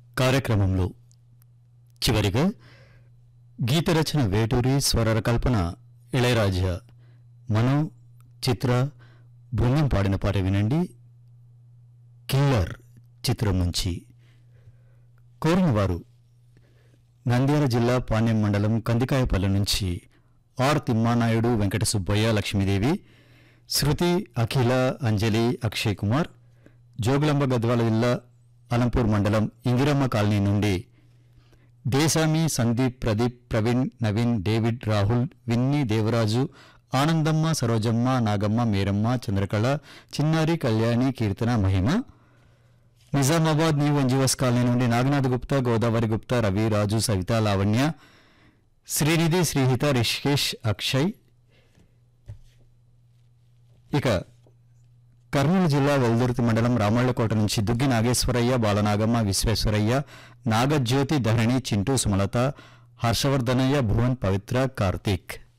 కార్యక్రమంలో చివరిగా గీత రచన వేటూరి స్వర కల్పన ఇళయరాజా మనో చిత్ర బృందం పాడిన పాట వినండి కిల్లర్ చిత్రం నుంచి కోరిన వారు నంద్యాల జిల్లా పాణ్యం మండలం కందికాయపల్లి నుంచి ఆర్ తిమ్మానాయుడు వెంకట సుబ్బయ్య లక్ష్మీదేవి శృతి అఖిల అంజలి అక్షయ్ కుమార్ జోగులాంబ గద్వాల జిల్లా అలంపూర్ మండలం ఇందిరమ్మ కాలనీ నుండి Desami Sandeep Pradeep Praveen Naveen David Rahul Winnie Devaraju Anandamma Sarojamma Nagamma Meramma Chandrakala Chinnari Kalyani Keerthana Mahima Nizamabad new వంజీవస్ కాలనీ నుండి నాగనాథ్ గుప్తా గోదావరి గుప్తా రవి రాజు సవిత లావణ్య శ్రీనిధి శ్రీహిత రిషికేష్ అక్షయ్ ఇక కర్నూలు జిల్లా వెల్దుర్తి మండలం రామళ్లకోట నుంచి దుగ్గి నాగేశ్వరయ్య బాలనాగమ్మ విశ్వేశ్వరయ్య నాగజ్యోతి ధరణి చింటూ సుమలత హర్షవర్ధనయ్య భువన్ పవిత్ర కార్తీక్